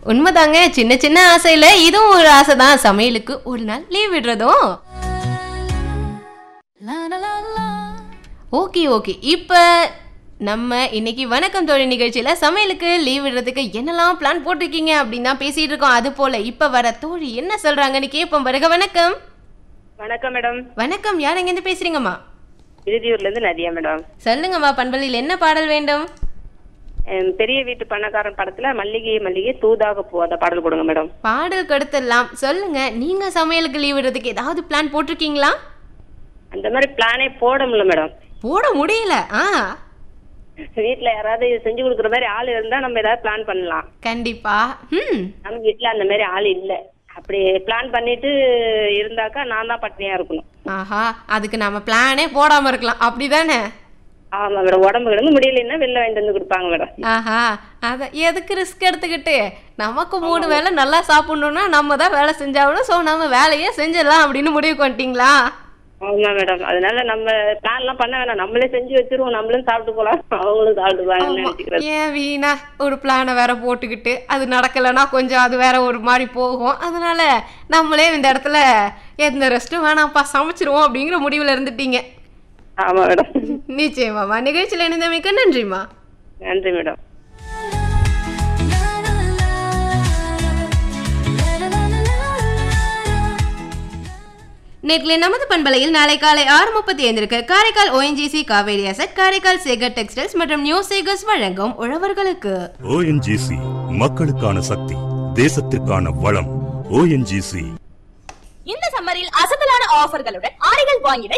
உண்மைதாங்க சின்ன சின்ன ஆசையில இதுவும் ஒரு ஆசை தான் சமையலுக்கு ஒரு நாள் லீவ் விடுறதும் ஓகே ஓகே இப்போ நம்ம இன்னைக்கு வணக்கம் தோழி நிகழ்ச்சியில் சமையலுக்கு லீவ் விடுறதுக்கு என்னெல்லாம் பிளான் போட்டிருக்கீங்க அப்படின்னு தான் பேசிட்டு இருக்கோம் அது போல இப்போ வர தோழி என்ன சொல்றாங்கன்னு கேட்போம் வருக வணக்கம் வணக்கம் மேடம் வணக்கம் யார் எங்கேருந்து பேசுறீங்கம்மா விருதியூர்ல இருந்து நதியா மேடம் சொல்லுங்கம்மா பண்பலில் என்ன பாடல் வேண்டும் எம் பெரிய வீட்டு பணக்காரன் படத்துல மல்லிகை மல்லிகை தூதாக பூ அந்த பாடல் கொடுங்க மேடம் பாடல் கொடுத்துடலாம் சொல்லுங்க நீங்க சமையலுக்கு லீவ் விடுறதுக்கு ஏதாவது பிளான் போட்டிருக்கீங்களா அந்த மாதிரி பிளானே போட முடியல மேடம் போட முடியல ஆ வீட்ல யாராவது செஞ்சு கொடுக்குற மாதிரி ஆள் இருந்தா நம்ம ஏதாவது பிளான் பண்ணலாம் கண்டிப்பா ம் நம்ம வீட்ல அந்த மாதிரி ஆள் இல்ல அப்படி பிளான் பண்ணிட்டு இருந்தாக்கா நான் தான் பட்னியா இருக்கணும் ஆஹா அதுக்கு நம்ம பிளானே போடாம இருக்கலாம் அப்படிதானே ஆமா மேடம் உடம்பு கிடந்து முடியலைன்னா வெளில வாங்கிட்டு வந்து கொடுப்பாங்க மேடம் ஆஹா அத எதுக்கு ரிஸ்க் எடுத்துக்கிட்டு நமக்கு மூணு வேளை நல்லா சாப்பிடணும்னா நம்ம தான் வேலை செஞ்சாகணும் ஸோ நம்ம வேலையே செஞ்சிடலாம் அப்படின்னு முடிவு பண்ணிட்டீங்களா ஆமா மேடம் அதனால நம்ம பிளான் எல்லாம் பண்ண வேணாம் நம்மளே செஞ்சு வச்சிருவோம் நம்மளும் சாப்பிட்டு போலாம் அவங்களும் சாப்பிட்டுப்பாங்கன்னு நினைச்சுக்கிறேன் ஏன் வீணா ஒரு பிளானை வேற போட்டுக்கிட்டு அது நடக்கலைன்னா கொஞ்சம் அது வேற ஒரு மாதிரி போகும் அதனால நம்மளே இந்த இடத்துல எந்த ரெஸ்ட்டும் வேணாம்ப்பா சமைச்சிருவோம் அப்படிங்கிற முடிவில் இருந்துட்டீங்க ஆமா மேடம் நிச்சயமாம்மா நிகழ்ச்சியில் இணைந்தமைக்க நன்றிம்மா நன்றி மேடம் நேற்று நமது பண்பலையில் நாளை காலை ஆறு முப்பத்தி ஐந்திற்கு Karaikal ONGC Kaveri asset Karaikal Sekar textiles மற்றும் நியூ சேகர்ஸ் வழங்கும் உழவர்களுக்கு ஓஎன்ஜிசி மக்களுக்கான சக்தி தேசத்திற்கான வளம் ஓஎன்ஜிசி இந்த சம்மரில் அசத்தலான ஆஃபர்களுடன் ஆடைகள் வாங்கிட